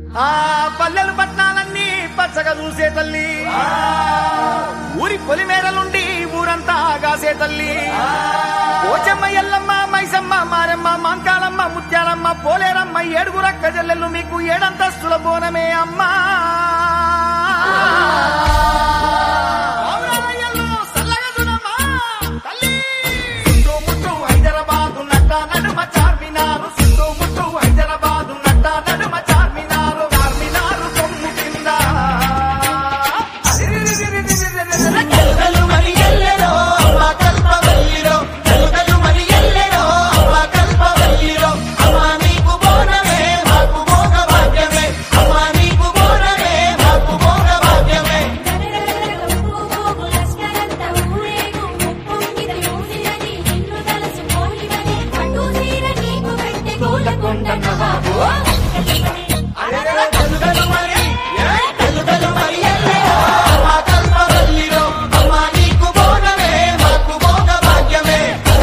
ఆ పల్లెలు పట్నాలన్నీ పచ్చగా చూసే తల్లి ఊరి పొలిమేరలుండి ఊరంతా కాసే తల్లి పోచమ్మ ఎల్లమ్మ మైసమ్మ మారమ్మ మాంకాలమ్మ ముత్యాలమ్మ పోలేరమ్మ ఏడుగురక్క జల్లెళ్ళు మీకు ఏడంతస్తుల బోనమే అమ్మా పావురాయల్లో సల్లగా చూడమ్మా, తల్లి. సింధు ముట్టు హైదరాబాదు నట్ట నడుమ చార్మినారు సింధు ముట్టు హైదరాబాదు నట్ట నడుమ చార్మినారు చార్మినారు కొమ్ము కింద అరిరిరిరిరిరిరిరిరిరి. ఎల్లెలు మరి ఎల్లెలో అమ్మ కల్పవల్లిలో ఎల్లెలు మరి ఎల్లెలో అమ్మ కల్పవల్లిలో అమ్మ నీకు బోనమే మాకు భోగ భాగ్యమే అమ్మ నీకు బోనమే మాకు భోగ భాగ్యమే ఎల్లెలు మరి ఎల్లెలు మరి ఎల్లెలో అమ్మ కల్పవల్లిలో అమ్మ నీకు బోనమే మాకు భోగ భాగ్యమే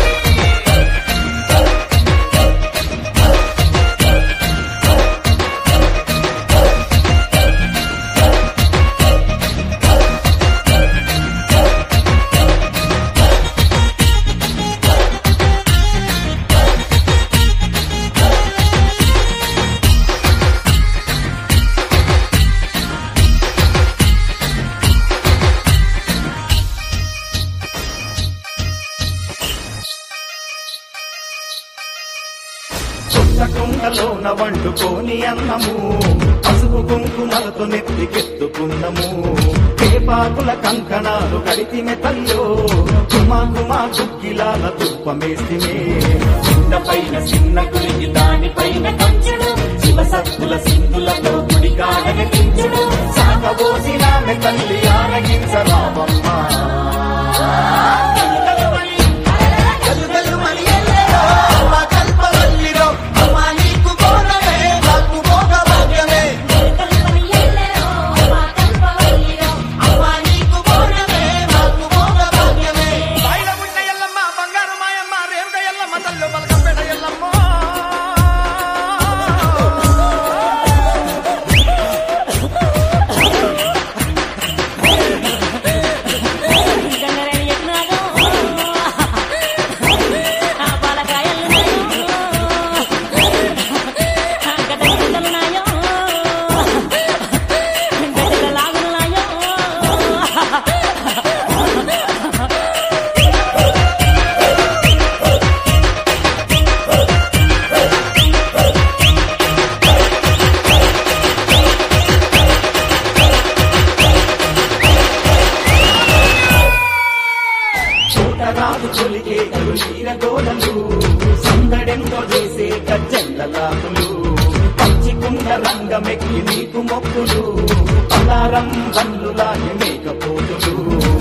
కుండలోన వండుకోని అన్నము పసుపు కుంకుమలతో నెత్తికెత్తుకున్నము పేపాకుల కంకణాలు కడితిమె తల్లో కుమా కుమా గుగ్గిలాల తుప్పమేస్తిమే చిన్న పైన చిన్న గురికి దానిపైన కంచుడు శివసత్తుల సింధులతో గుడికాడని కించుడు సాగబోసిన తల్లి ఆరగించరామమ్మ ఎల్లెలు మరి ఎల్లెలో అమ్మ కల్పవల్లిలో అమ్మ నీకు బోనమే మాకు భోగ భాగ్యమే అమ్మ నీకు బోనమే మాకు భోగ భాగ్యమే బాయిల గుండ ఎల్లమ్మ బంగారు మాయమ్మ రేవుడ ఎల్లమ్మ తల్లు బలకంపేట ఎల్లమ్మ చూటరాదు చొలిగే చీర గోడలు సందడెంతో చేసే గజ్జెల్లలాకులు పంచికుండ రంగమెక్కి నీకు మొక్కులు పలారం బండ్లులాగే మేకపోతులు